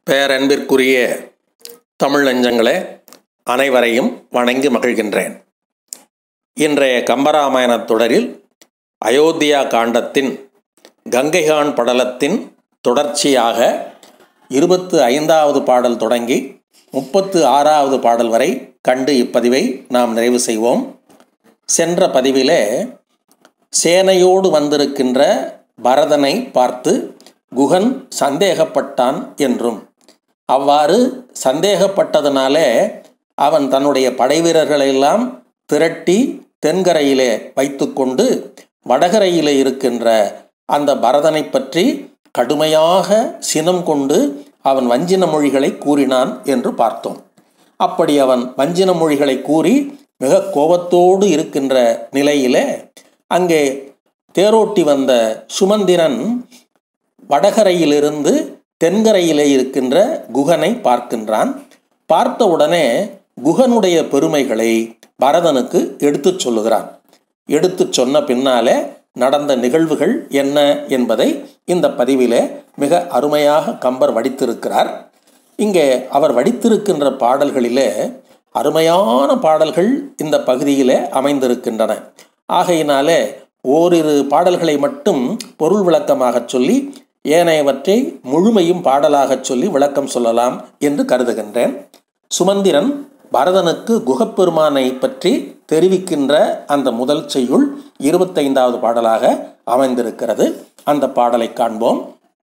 பேரன்பிற்குரிய தமிழ் நெஞ்சங்களே அனைவரையும் வணங்கி மகிழ்கின்றேன் இன்றைய கம்பராமாயணத் தொடரில் அயோத்தியா காண்டத்தின் கங்கைகான் படலத்தின் தொடர்ச்சியாக இருபத்து ஐந்தாவது பாடல் தொடங்கி முப்பத்து ஆறாவது பாடல் வரை கண்டு இப்பதிவை நாம் நிறைவு செய்வோம் சென்ற பதிவிலே சேனையோடு வந்திருக்கின்ற பரதனை பார்த்து குகன் சந்தேகப்பட்டான் என்றும் அவ்வாறு சந்தேகப்பட்டதனாலே அவன் தன்னுடைய படைவீரர்களெல்லாம் திரட்டி தென்கரையிலே வைத்துக்கொண்டு வடகரையிலே இருக்கின்ற அந்த பரதனை பற்றி கடுமையாக சினம் கொண்டு அவன் வஞ்சின மொழிகளை கூறினான் என்று பார்த்தோம் அப்படி அவன் வஞ்சின மொழிகளை கூறி மிக கோபத்தோடு இருக்கின்ற நிலையிலே அங்கே தேரோட்டி வந்த சுமந்திரன் வடகரையிலிருந்து தென்கரையிலே இருக்கின்ற குகனை பார்க்கின்றான் பார்த்தவுடனே குகனுடைய பெருமைகளை பரதனுக்கு எடுத்துச் சொல்லுகிறான் எடுத்துச் சொன்ன பின்னாலே நடந்த நிகழ்வுகள் என்ன என்பதை இந்த பதிவிலே மிக அருமையாக கம்பர் வடித்திருக்கிறார் இங்கே அவர் வடித்திருக்கின்ற பாடல்களிலே அருமையான பாடல்கள் இந்த பகுதியிலே அமைந்திருக்கின்றன ஆகையினாலே ஓரிரு பாடல்களை மட்டும் பொருள் விளக்கமாகச் சொல்லி ஏனையவற்றை முழுமையும் பாடலாகச் சொல்லி விளக்கம் சொல்லலாம் என்று கருதுகின்றேன் சுமந்திரன் பரதனுக்கு குகப்பெருமானை பற்றி தெரிவிக்கின்ற அந்த முதல் செய்யுள் இருபத்தைந்தாவது பாடலாக அமைந்திருக்கிறது அந்த பாடலை காண்போம்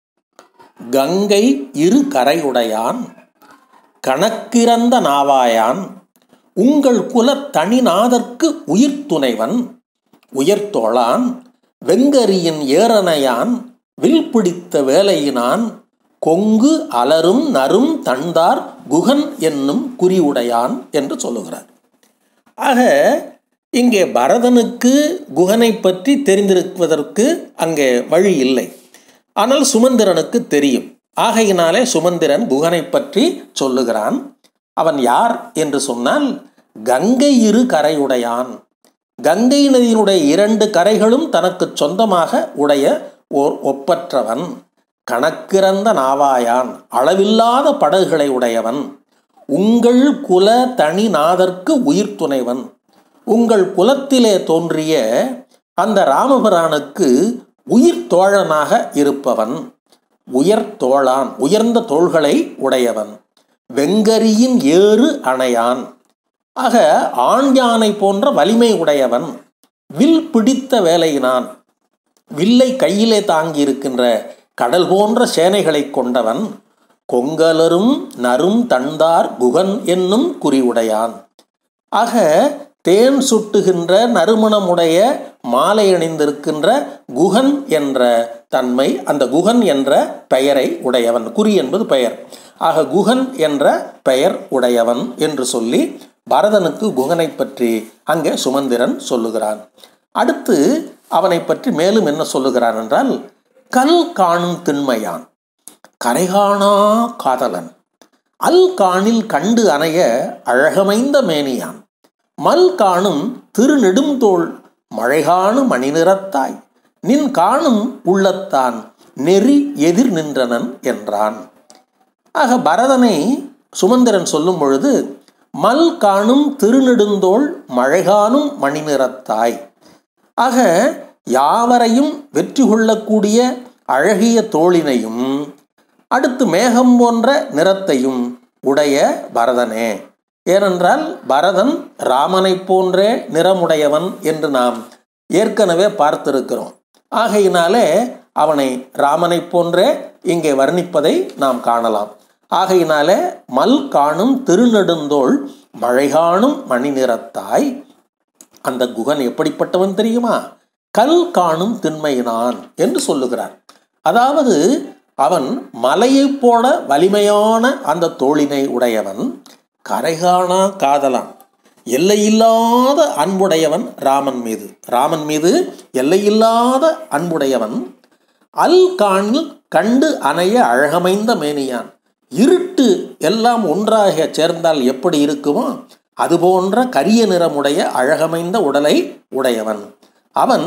கங்கை இரு கரையுடையான் கணக்கிறந்த நாவாயான் உங்கள் குல தனிநாதற்கு உயிர் துணைவன் உயர்த்தோளான் வெங்கரியின் ஏறனையான் வில் பிடித்த வேலையினான் கொங்கு அலரும் நரும் தண்டார் குகன் என்னும் குறியுடையான் என்று சொல்லுகிறார் ஆக இங்கே பரதனுக்கு குகனை பற்றி தெரிந்திருப்பதற்கு அங்கே வழி இல்லை ஆனால் சுமந்திரனுக்கு தெரியும் ஆகையினாலே சுமந்திரன் குகனை பற்றி சொல்லுகிறான் அவன் யார் என்று சொன்னால் கங்கை இரு கரையுடையான் கங்கை நதியினுடைய இரண்டு கரைகளும் தனக்கு சொந்தமாக உடைய ஓர் ஒப்பற்றவன் கணக்கிறந்த நாவாயான் அளவில்லாத படகுகளை உடையவன் உங்கள் குல தனிநாதற்கு உயிர் துணைவன் உங்கள் குலத்திலே தோன்றிய அந்த ராமபிரானுக்கு உயிர் தோழனாக இருப்பவன் உயர் தோளான் உயர்ந்த தோள்களை உடையவன் வெங்கரியின் ஏறு அணையான் ஆக ஆண் யானை போன்ற வலிமை உடையவன் வில் பிடித்த வேலையினான் வில்லை கையிலே தாங்கி இருக்கின்ற கடல் போன்ற சேனைகளை கொண்டவன் கொங்கலரும் நரும் தண்டார் குகன் என்னும் குறிவுடையான் ஆக தேன் சுட்டுகின்ற நறுமணமுடைய மாலை அணிந்திருக்கின்ற குகன் என்ற தன்மை அந்த குகன் என்ற பெயரை உடையவன் குறி என்பது பெயர் ஆக குகன் என்ற பெயர் உடையவன் என்று சொல்லி பரதனுக்கு குகனை பற்றி அங்கே சுமந்திரன் சொல்லுகிறான் அடுத்து அவனை பற்றி மேலும் என்ன சொல்லுகிறான் என்றால் கல் காணும் திண்மையான் கரைகாணா காதலன் அல் காணில் கண்டு அணைய அழகமைந்த மேனியான் மல் காணும் திருநெடுந்தோள் மழைகாணு மணிநிறத்தாய் நின் காணும் உள்ளத்தான் நெறி எதிர் நின்றனன் என்றான் ஆக பரதனை சுமந்திரன் சொல்லும் பொழுது மல் காணும் திருநெடுந்தோள் மழைகாணும் மணிநிறத்தாய் ஆக யாவரையும் வெற்றி கொள்ளக்கூடிய அழகிய தோளினையும் அடுத்து மேகம் போன்ற நிறத்தையும் உடைய பரதனே ஏனென்றால் பரதன் ராமனை போன்றே நிறமுடையவன் என்று நாம் ஏற்கனவே பார்த்திருக்கிறோம் ஆகையினாலே அவனை ராமனை போன்றே இங்கே வர்ணிப்பதை நாம் காணலாம் ஆகையினாலே மல் காணும் திருநெடுந்தோள் மழை காணும் மணி நிறத்தாய் அந்த குகன் எப்படிப்பட்டவன் தெரியுமா கல் காணும் திண்மையினான் என்று சொல்லுகிறார் அதாவது அவன் மலையைப் போல வலிமையான அந்த தோளினை உடையவன் கரைகாணா காதலான் எல்லையில்லாத அன்புடையவன் ராமன் மீது ராமன் மீது எல்லையில்லாத அன்புடையவன் அல் காணில் கண்டு அணைய அழகமைந்த மேனியான் இருட்டு எல்லாம் ஒன்றாக சேர்ந்தால் எப்படி இருக்குமோ அதுபோன்ற கரிய நிறமுடைய அழகமைந்த உடலை உடையவன் அவன்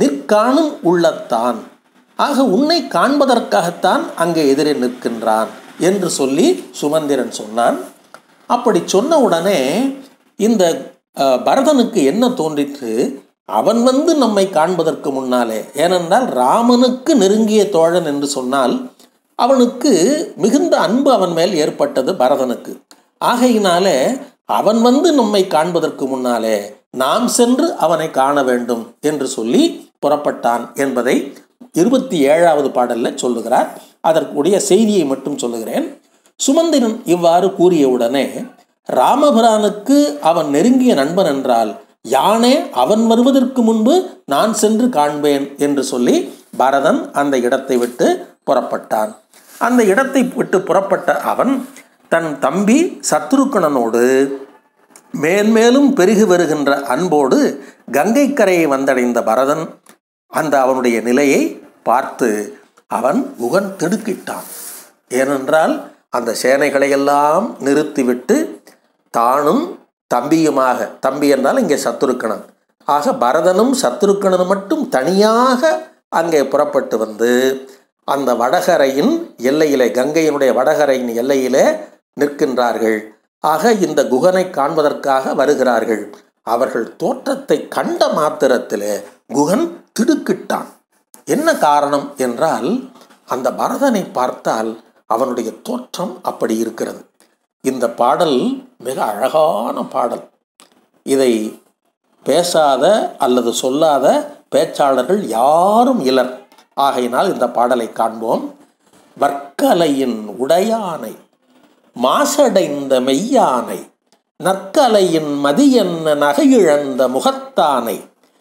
நிற்காணும் உள்ளத்தான் ஆக உன்னை காண்பதற்காகத்தான் அங்கே எதிரே நிற்கின்றான் என்று சொல்லி சுமந்திரன் சொன்னான் அப்படி சொன்ன உடனே இந்த அஹ், பரதனுக்கு என்ன தோன்றிற்று அவன் வந்து நம்மை காண்பதற்கு முன்னாலே ஏனென்றால் ராமனுக்கு நெருங்கிய தோழன் என்று சொன்னால் அவனுக்கு மிகுந்த அன்பு அவன் மேல் ஏற்பட்டது பரதனுக்கு ஆகையினாலே அவன் வந்து நம்மை காண்பதற்கு முன்னாலே நாம் சென்று அவனை காண வேண்டும் என்று சொல்லி புறப்பட்டான் என்பதை இருபத்தி ஏழாவது பாடல்ல சொல்லுகிறார் அதற்குரிய செய்தியை மட்டும் சொல்லுகிறேன் சுமந்திரன் இவ்வாறு கூறியவுடனே ராமபிரானுக்கு அவன் நெருங்கிய நண்பன் என்றால் யானே அவன் வருவதற்கு முன்பு நான் சென்று காண்பேன் என்று சொல்லி பரதன் அந்த இடத்தை விட்டு புறப்பட்டான் அந்த இடத்தை விட்டு புறப்பட்ட அவன் தன் தம்பி சத்ருக்கணனோடு மேன்மேலும் பெருகி வருகின்ற அன்போடு கங்கை கரையை வந்தடைந்த பரதன் அந்த அவனுடைய நிலையை பார்த்து அவன் முகன் திடுக்கிட்டான் ஏனென்றால் அந்த சேனைகளையெல்லாம் நிறுத்திவிட்டு தானும் தம்பியுமாக தம்பி என்றால் இங்கே சத்துருக்கணன் ஆக பரதனும் சத்துருக்கணனும் மட்டும் தனியாக அங்கே புறப்பட்டு வந்து அந்த வடகரையின் எல்லையிலே கங்கையினுடைய வடகரையின் எல்லையிலே நிற்கின்றார்கள் ஆக இந்த குகனை காண்பதற்காக வருகிறார்கள் அவர்கள் தோற்றத்தை கண்ட மாத்திரத்திலே குகன் திடுக்கிட்டான் என்ன காரணம் என்றால் அந்த பரதனை பார்த்தால் அவனுடைய தோற்றம் அப்படி இருக்கிறது இந்த பாடல் மிக அழகான பாடல் இதை பேசாத அல்லது சொல்லாத பேச்சாளர்கள் யாரும் இலர் ஆகையினால் இந்த பாடலை காண்போம் வர்க்கலையின் உடையானை மாசடைந்த மெய்யானை நற்கலையின் மதியென்ன நகையிழந்த முகத்தானை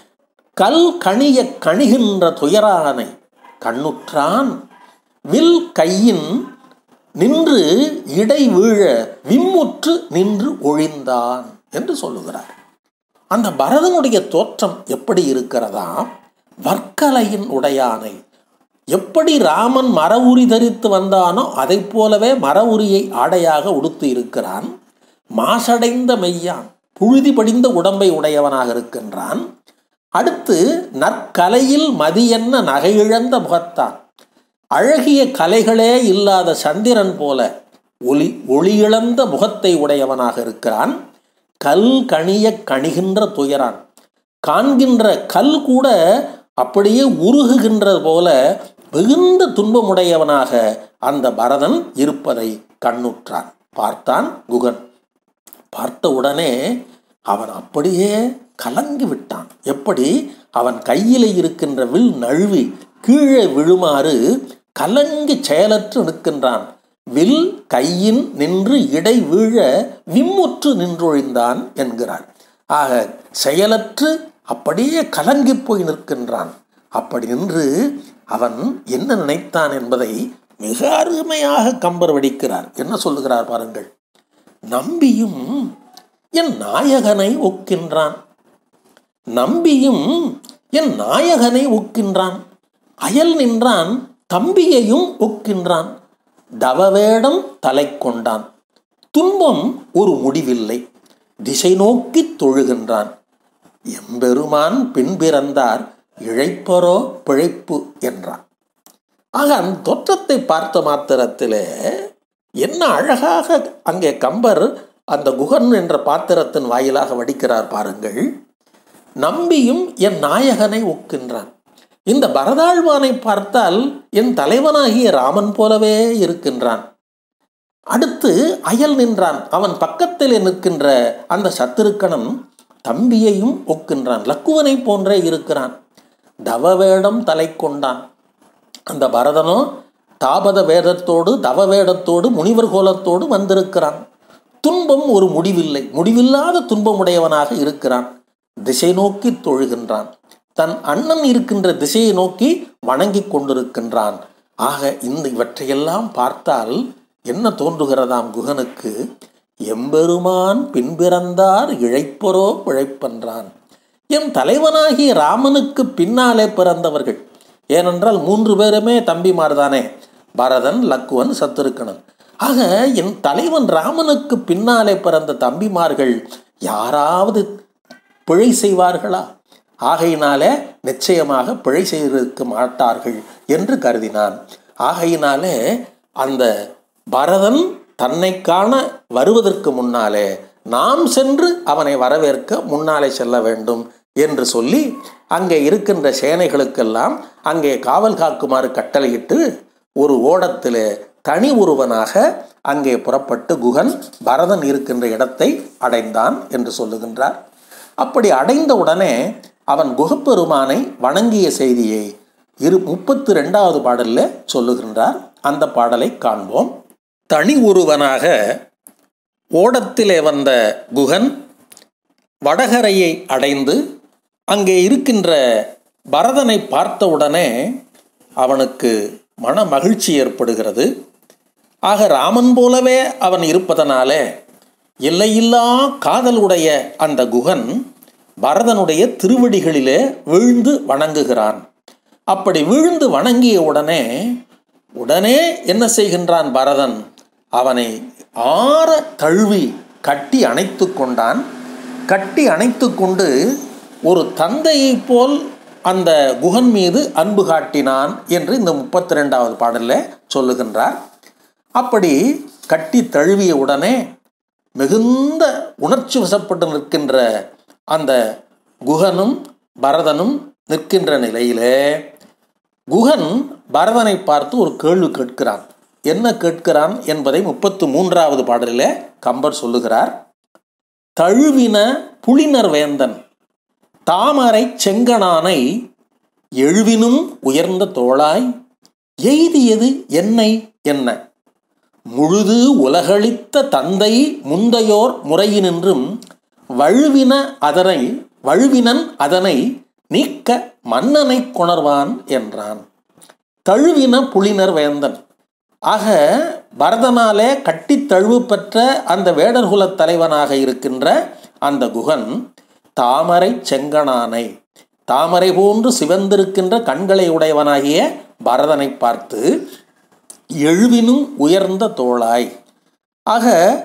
கல் கணிய கணிகின்ற துயரானை கண்ணுற்றான் வில் கையின் நின்று இடை வீழ விம்முற்று நின்று ஒழிந்தான் என்று சொல்லுகிறார் அந்த பரதனுடைய தோற்றம் எப்படி இருக்கிறதா வர்க்கலையின் உடையானை எப்படி ராமன் மர உரி தரித்து வந்தானோ அதைப் போலவே மர உரியை ஆடையாக உடுத்து இருக்கிறான் மாசடைந்த மெய்யான் புழுதி படிந்த உடம்பை உடையவனாக இருக்கின்றான் அடுத்து நற்கலையில் மதியென்ன நகையிழந்த முகத்தான் அழகிய கலைகளே இல்லாத சந்திரன் போல ஒளி ஒளியிழந்த முகத்தை உடையவனாக இருக்கிறான் கல் கணிய கணிகின்ற துயரான் காண்கின்ற கல் கூட அப்படியே உருகுகின்றது போல மிகுந்த துன்பமுடையவனாக அந்த பரதன் இருப்பதை கண்ணுற்றான் பார்த்தான் குகன் பார்த்த உடனே அவன் அப்படியே கலங்கி விட்டான் எப்படி அவன் கையில் இருக்கின்ற வில் நழுவி கீழே விழுமாறு கலங்கி செயலற்று நிற்கின்றான் வில் கையின் நின்று இடை வீழ விம்முற்று நின்றொழிந்தான் என்கிறார் ஆக செயலற்று அப்படியே கலங்கி போய் நிற்கின்றான் அப்படி நின்று அவன் என்ன நினைத்தான் என்பதை மிக அருமையாக கம்பர் வடிக்கிறார் என்ன சொல்லுகிறார் பாருங்கள் நம்பியும் என் நாயகனை ஒக்கின்றான் நம்பியும் என் நாயகனை ஒக்கின்றான் அயல் நின்றான் தம்பியையும் ஒக்கின்றான் தவவேடம் தலை கொண்டான் துன்பம் ஒரு முடிவில்லை திசை நோக்கி தொழுகின்றான் எம்பெருமான் பின்பிறந்தார் இழைப்பரோ பிழைப்பு என்றான் ஆக அந்த தோற்றத்தை பார்த்த மாத்திரத்திலே என்ன அழகாக அங்கே கம்பர் அந்த குகன் என்ற பாத்திரத்தின் வாயிலாக வடிக்கிறார் பாருங்கள் நம்பியும் என் நாயகனை ஒக்கின்றான் இந்த பரதாழ்வானை பார்த்தால் என் தலைவனாகிய ராமன் போலவே இருக்கின்றான் அடுத்து அயல் நின்றான் அவன் பக்கத்தில் நிற்கின்ற அந்த சத்திருக்கணம் தம்பியையும் ஒக்கின்றான் லக்குவனை போன்றே இருக்கிறான் தவவேடம் தலை கொண்டான் அந்த பரதனோ தாபத வேதத்தோடு தவ வேடத்தோடு முனிவர் கோலத்தோடு வந்திருக்கிறான் துன்பம் ஒரு முடிவில்லை முடிவில்லாத துன்பமுடையவனாக இருக்கிறான் திசை நோக்கி தொழுகின்றான் தன் அண்ணன் இருக்கின்ற திசையை நோக்கி வணங்கி கொண்டிருக்கின்றான் ஆக இந்த இவற்றையெல்லாம் பார்த்தால் என்ன தோன்றுகிறதாம் குகனுக்கு எம்பெருமான் பின்பிறந்தார் இழைப்பரோ பிழைப்பென்றான் எம் தலைவனாகிய ராமனுக்கு பின்னாலே பிறந்தவர்கள் ஏனென்றால் மூன்று பேருமே தம்பிமார் தானே பரதன் லக்குவன் சத்துருக்கணன் ஆக என் தலைவன் ராமனுக்கு பின்னாலே பிறந்த தம்பிமார்கள் யாராவது பிழை செய்வார்களா ஆகையினாலே நிச்சயமாக பிழை செய்திருக்க மாட்டார்கள் என்று கருதினான் ஆகையினாலே அந்த பரதன் தன்னை காண வருவதற்கு முன்னாலே நாம் சென்று அவனை வரவேற்க முன்னாலே செல்ல வேண்டும் என்று சொல்லி அங்கே இருக்கின்ற சேனைகளுக்கெல்லாம் அங்கே காவல் காக்குமாறு கட்டளையிட்டு ஒரு ஓடத்திலே தனி ஒருவனாக அங்கே புறப்பட்டு குகன் பரதன் இருக்கின்ற இடத்தை அடைந்தான் என்று சொல்லுகின்றார் அப்படி அடைந்த உடனே அவன் குகப்பெருமானை வணங்கிய செய்தியை இரு முப்பத்து ரெண்டாவது பாடலில் சொல்லுகின்றார் அந்த பாடலை காண்போம் தனி ஒருவனாக ஓடத்திலே வந்த குகன் வடகரையை அடைந்து அங்கே இருக்கின்ற பரதனை பார்த்தவுடனே அவனுக்கு மன மகிழ்ச்சி ஏற்படுகிறது ஆக ராமன் போலவே அவன் இருப்பதனாலே எல்லையில்லா காதலுடைய அந்த குகன் பரதனுடைய திருவடிகளிலே வீழ்ந்து வணங்குகிறான் அப்படி வீழ்ந்து வணங்கிய உடனே உடனே என்ன செய்கின்றான் பரதன் அவனை ஆற தழுவி கட்டி அணைத்து கொண்டான் கட்டி அணைத்து கொண்டு ஒரு தந்தையைப் போல் அந்த குகன் மீது அன்பு காட்டினான் என்று இந்த முப்பத்தி ரெண்டாவது பாடலில் சொல்லுகின்றார் அப்படி கட்டி தழுவிய உடனே மிகுந்த உணர்ச்சி வசப்பட்டு நிற்கின்ற அந்த குகனும் பரதனும் நிற்கின்ற நிலையிலே குகன் பரதனை பார்த்து ஒரு கேள்வி கேட்கிறான் என்ன கேட்கிறான் என்பதை முப்பத்து மூன்றாவது பாடலிலே கம்பர் சொல்லுகிறார் தழுவின புலினர் வேந்தன் தாமரை செங்கனானை எழுவினும் உயர்ந்த தோளாய் எய்தியது என்னை என்ன முழுது உலகளித்த தந்தை முந்தையோர் முறையினின்றும் வழுவின அதனை வழுவினன் அதனை நீக்க மன்னனை கொணர்வான் என்றான் தழுவின புலினர் வேந்தன் ஆக பரதனாலே கட்டி தழுவு பெற்ற அந்த வேடர்குலத் தலைவனாக இருக்கின்ற அந்த குகன் தாமரை செங்கனானை தாமரை போன்று சிவந்திருக்கின்ற கண்களை உடையவனாகிய பரதனை பார்த்து எழுவினும் உயர்ந்த தோளாய் ஆக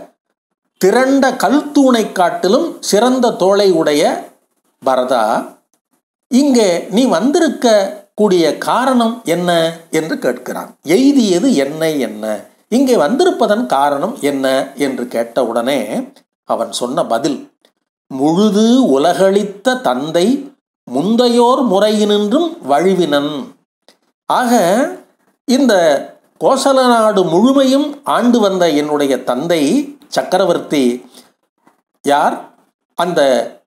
திரண்ட கல் தூணை காட்டிலும் சிறந்த தோளை உடைய பரதா இங்கே நீ வந்திருக்க கூடிய காரணம் என்ன என்று கேட்கிறான் எய்தியது என்ன என்ன இங்கே வந்திருப்பதன் காரணம் என்ன என்று கேட்டவுடனே அவன் சொன்ன பதில் முழுது உலகளித்த தந்தை முந்தையோர் முறையினின்றும் வழுவினன் ஆக இந்த கோசல நாடு முழுமையும் ஆண்டு வந்த என்னுடைய தந்தை சக்கரவர்த்தி யார் அந்த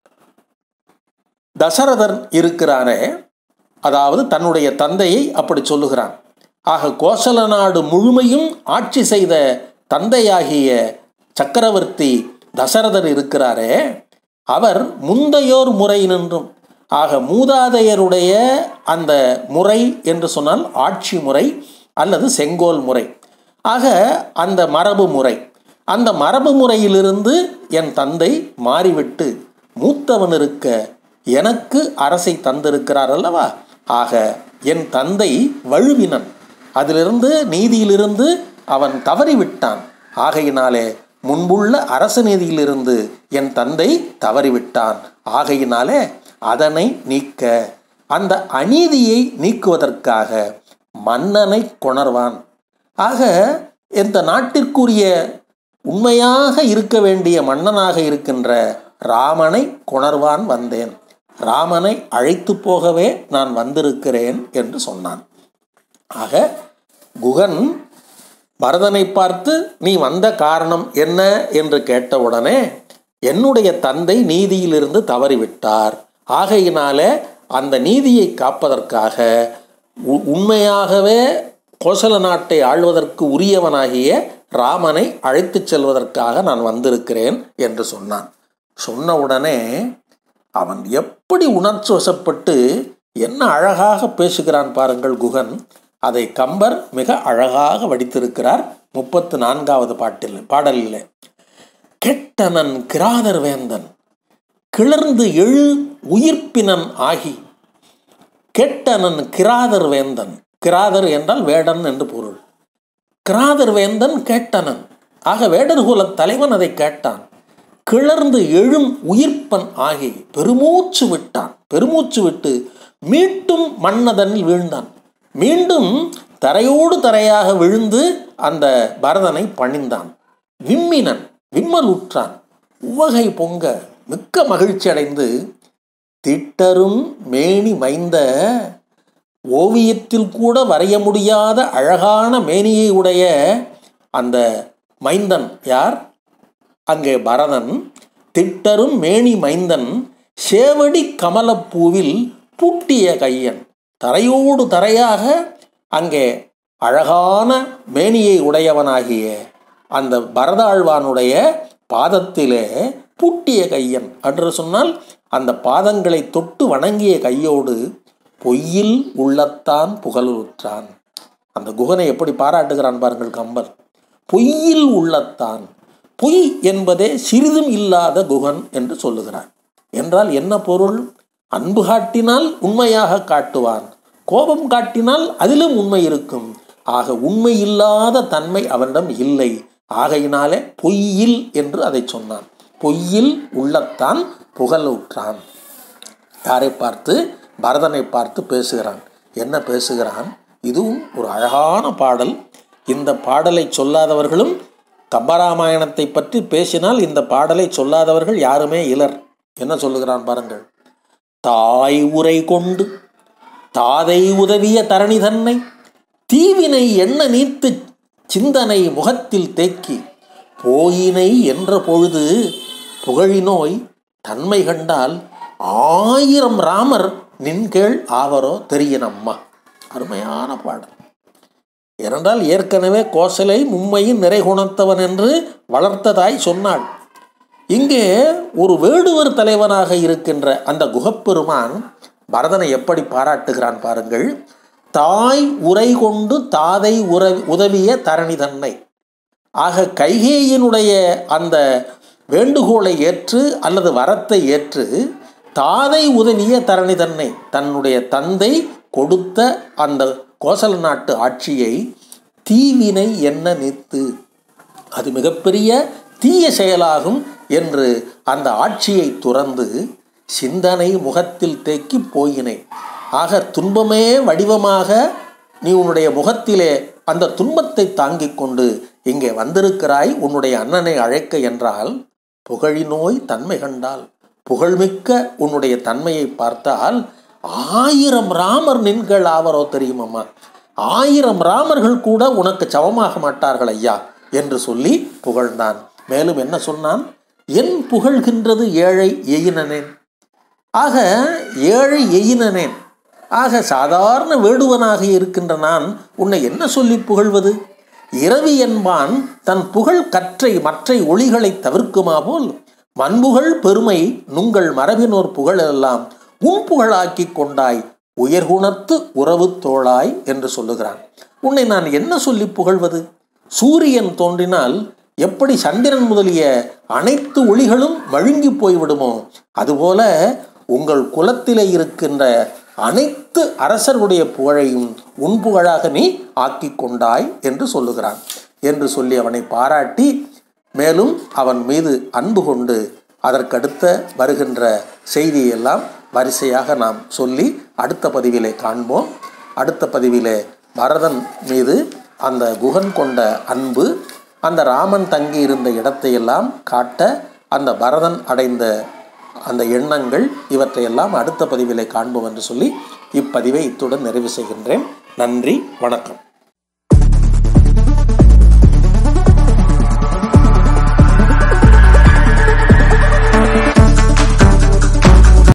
தசரதன் இருக்கிறாரே அதாவது தன்னுடைய தந்தையை அப்படி சொல்லுகிறான் ஆக கோசல நாடு முழுமையும் ஆட்சி செய்த தந்தையாகிய சக்கரவர்த்தி தசரதர் இருக்கிறாரே அவர் முந்தையோர் முறை நின்றும் ஆக மூதாதையருடைய அந்த முறை என்று சொன்னால் ஆட்சி முறை அல்லது செங்கோல் முறை ஆக அந்த மரபு முறை அந்த மரபு முறையிலிருந்து என் தந்தை மாறிவிட்டு மூத்தவன் இருக்க எனக்கு அரசை தந்திருக்கிறார் அல்லவா ஆக என் தந்தை வழுவினன் அதிலிருந்து நீதியிலிருந்து அவன் தவறிவிட்டான் ஆகையினாலே முன்புள்ள அரச நீதியிலிருந்து என் தந்தை தவறிவிட்டான் ஆகையினாலே அதனை நீக்க அந்த அநீதியை நீக்குவதற்காக மன்னனை கொணர்வான் ஆக இந்த நாட்டிற்குரிய உண்மையாக இருக்க வேண்டிய மன்னனாக இருக்கின்ற ராமனை கொணர்வான் வந்தேன் ராமனை அழைத்து போகவே நான் வந்திருக்கிறேன் என்று சொன்னான் ஆக குகன் பரதனை பார்த்து நீ வந்த காரணம் என்ன என்று கேட்டவுடனே என்னுடைய தந்தை நீதியிலிருந்து தவறிவிட்டார் ஆகையினாலே அந்த நீதியை காப்பதற்காக உ- உண்மையாகவே கோசல நாட்டை ஆள்வதற்கு உரியவனாகிய ராமனை அழைத்துச் செல்வதற்காக நான் வந்திருக்கிறேன் என்று சொன்னான் சொன்ன உடனே அவன் எப்படி உணர்ச்சி வசப்பட்டு என்ன அழகாக பேசுகிறான் பாருங்கள் குகன் அதை கம்பர் மிக அழகாக வடித்திருக்கிறார் முப்பத்து நான்காவது பாட்டில் பாடலில் கெட்டனன் கிராதர் வேந்தன் கிளர்ந்து எழு உயிர்ப்பினன் ஆகி கெட்டனன் கிராதர் வேந்தன் கிராதர் என்றால் வேடன் என்று பொருள் கிராதர் வேந்தன் கேட்டனன் ஆக வேடர்குலத் தலைவன் அதை கேட்டான் கிளர்ந்து எழும் உயிர்ப்பன் ஆகி பெருமூச்சு விட்டான் பெருமூச்சு விட்டு மீண்டும் மன்னதனில் வீழ்ந்தான் மீண்டும் தரையோடு தரையாக விழுந்து அந்த பரதனை பணிந்தான் விம்மினன் விம்மலுற்றான் உவகை பொங்க மிக்க மகிழ்ச்சி அடைந்து திட்டரும் மேனி மைந்த ஓவியத்தில் கூட வரைய முடியாத அழகான மேனியை உடைய அந்த மைந்தன் யார் அங்கே பரதன் திட்டரும் மேனி மைந்தன் சேவடி கமலப்பூவில் பூட்டிய கையன் தரையோடு தரையாக அங்கே அழகான மேனியை உடையவனாகிய அந்த பரதாழ்வானுடைய பாதத்திலே பூட்டிய கையன் என்று சொன்னால் அந்த பாதங்களை தொட்டு வணங்கிய கையோடு பொய்யில் உள்ளத்தான் புகழுற்றான் அந்த குகனை எப்படி பாராட்டுகிறான் பாருங்கள் கம்பன் பொய்யில் உள்ளத்தான் பொய் என்பதே சிறிதும் இல்லாத குகன் என்று சொல்லுகிறான் என்றால் என்ன பொருள் அன்பு காட்டினால் உண்மையாக காட்டுவான் கோபம் காட்டினால் அதிலும் உண்மை இருக்கும் ஆக உண்மை இல்லாத தன்மை அவனிடம் இல்லை ஆகையினாலே பொய்யில் என்று அதை சொன்னான் பொய்யில் உள்ளத்தான் புகழுற்றான் யாரை பார்த்து பரதனை பார்த்து பேசுகிறான் என்ன பேசுகிறான் இதுவும் ஒரு அழகான பாடல் இந்த பாடலை சொல்லாதவர்களும் கம்பராமாயணத்தை பற்றி பேசினால் இந்த பாடலை சொல்லாதவர்கள் யாருமே இலர் என்ன சொல்லுகிறான் பாருங்கள் தாய் உரை கொண்டு தாதை உதவிய தரணி தன்னை தீவினை எண்ண நீத்து சிந்தனை முகத்தில் தேக்கி போயினை என்ற பொழுது புகழினோய் தன்மை கண்டால் ஆயிரம் ராமர் நின்கேள் ஆவரோ தெரியனம்மா அருமையான பாடல் ஏனென்றால் ஏற்கனவே கோசலை மும்மையின் நிறை குணத்தவன் என்று வளர்த்ததாய் சொன்னாள் இங்கே ஒரு வேடுவர் தலைவனாக இருக்கின்ற அந்த குகப்பெருமான் பரதனை எப்படி பாராட்டுகிறான் பாருங்கள் தாய் உரை கொண்டு தாதை உற உதவிய தரணி தன்னை ஆக கைகேயினுடைய அந்த வேண்டுகோளை ஏற்று அல்லது வரத்தை ஏற்று தாதை உதவிய தரணி தன்னை தன்னுடைய தந்தை கொடுத்த அந்த கோசல நாட்டு ஆட்சியை தீவினை என்ன நித்து அது மிகப்பெரிய தீய செயலாகும் என்று அந்த ஆட்சியை துறந்து சிந்தனை முகத்தில் தேக்கி போயினை ஆக துன்பமே வடிவமாக நீ உன்னுடைய முகத்திலே அந்த துன்பத்தை தாங்கிக் கொண்டு இங்கே வந்திருக்கிறாய் உன்னுடைய அண்ணனை அழைக்க என்றால் புகழினோய் தன்மை கண்டால் புகழ்மிக்க உன்னுடைய தன்மையை பார்த்தால் ஆயிரம் ராமர் நின்கள் ஆவரோ தெரியுமம்மா ஆயிரம் ராமர்கள் கூட உனக்கு சமமாக மாட்டார்கள் ஐயா என்று சொல்லி புகழ்ந்தான் மேலும் என்ன சொன்னான் என் புகழ்கின்றது ஏழை எயினனேன் ஆக ஏழை எயினனேன் ஆக சாதாரண வேடுவனாக இருக்கின்ற நான் உன்னை என்ன சொல்லி புகழ்வது இரவி என்பான் தன் புகழ் கற்றை மற்றை ஒளிகளை தவிர்க்குமா போல் மண்புகழ் பெருமை நுங்கள் மரபினோர் புகழெல்லாம் உன் புகழாக்கி கொண்டாய் உயர்குணத்து உறவு தோளாய் என்று சொல்லுகிறான் உன்னை நான் என்ன சொல்லி புகழ்வது சூரியன் தோன்றினால் எப்படி சந்திரன் முதலிய அனைத்து ஒளிகளும் மழுங்கி போய்விடுமோ அதுபோல உங்கள் குலத்திலே இருக்கின்ற அனைத்து அரசர்களுடைய புகழையும் உன் புகழாக நீ ஆக்கி கொண்டாய் என்று சொல்லுகிறான் என்று சொல்லி அவனை பாராட்டி மேலும் அவன் மீது அன்பு கொண்டு அதற்கடுத்த வருகின்ற செய்தியெல்லாம் வரிசையாக நாம் சொல்லி அடுத்த பதிவிலே காண்போம் அடுத்த பதிவிலே பரதன் மீது அந்த குகன் கொண்ட அன்பு அந்த ராமன் தங்கி இருந்த இடத்தையெல்லாம் காட்ட அந்த பரதன் அடைந்த அந்த எண்ணங்கள் இவற்றையெல்லாம் அடுத்த பதிவிலே காண்போம் என்று சொல்லி இப்பதிவை இத்துடன் நிறைவு செய்கின்றேன் நன்றி வணக்கம்